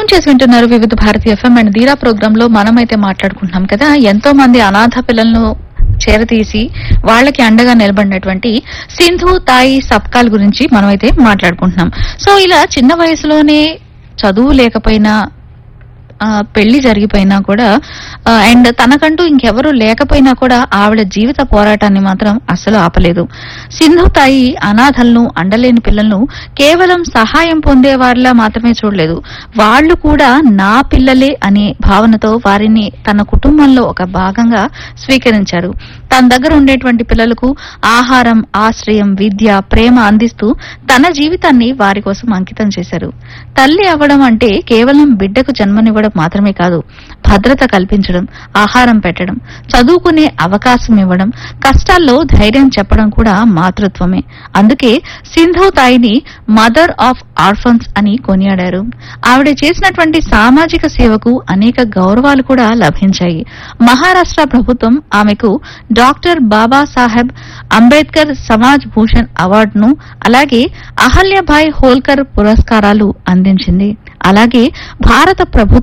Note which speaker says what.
Speaker 1: tune చేసి వింటున్నారు Vividha Bharati FM and దీరా ప్రోగ్రామ్ లో మనమైతే మాట్లాడుకుంటున్నాం కదా ఎంతో మంది అనాథ పిల్లలను చేరతీసి వాళ్ళకి అండగా నిలబడినటువంటి సింధు తాయి సబ్కాల్ గురించి మనమైతే మాట్లాడుకుంటున్నాం సో ఇలా చిన్న వయసులోనే చదువు లేకపోయినా ఆ, పెళ్లి జరిగిపోయినా కూడా అండ్ తనకంటూ ఇంకెవరూ లేకపోయినా కూడా ఆవిడ జీవిత పోరాటాన్ని మాత్రం అస్సలు ఆపలేదు సింధు తాయి అనాథలను అండలేని పిల్లలను కేవలం సహాయం పొందేవారిలా మాత్రమే చూడలేదు వాళ్ళు కూడా నా పిల్లలే అనే భావనతో వారిని తన కుటుంబంలో ఒక భాగంగా స్వీకరించారు తన దగ్గర ఉండేటువంటి పిల్లలకు ఆహారం ఆశ్రయం విద్య ప్రేమ అందిస్తూ తన జీవితాన్ని వారి కోసం అంకితం చేశారు తల్లి అవ్వడం అంటే కేవలం బిడ్డకు జన్మనివ్వడం మాత్రమే కాదు భద్రత కల్పించడం ఆహారం పెట్టడం చదువుకునే అవకాశం ఇవ్వడం కష్టాల్లో ధైర్యం చెప్పడం కూడా మాతృత్వమే అందుకే సింధు తాయిని మదర్ ఆఫ్ ఆర్ఫన్స్ అని కొనియాడారు ఆవిడ చేసినటువంటి సామాజిక సేవకు అనేక గౌరవాలు కూడా లభించాయి మహారాష్ట్ర ప్రభుత్వం ఆమెకు డాక్టర్ బాబాసాహెబ్ అంబేద్కర్ సమాజ్ భూషణ్ అవార్డును అలాగే అహల్యభాయ్ హోల్కర్ పురస్కారాలు అందించింది అలాగే భారత ప్రభుత్వం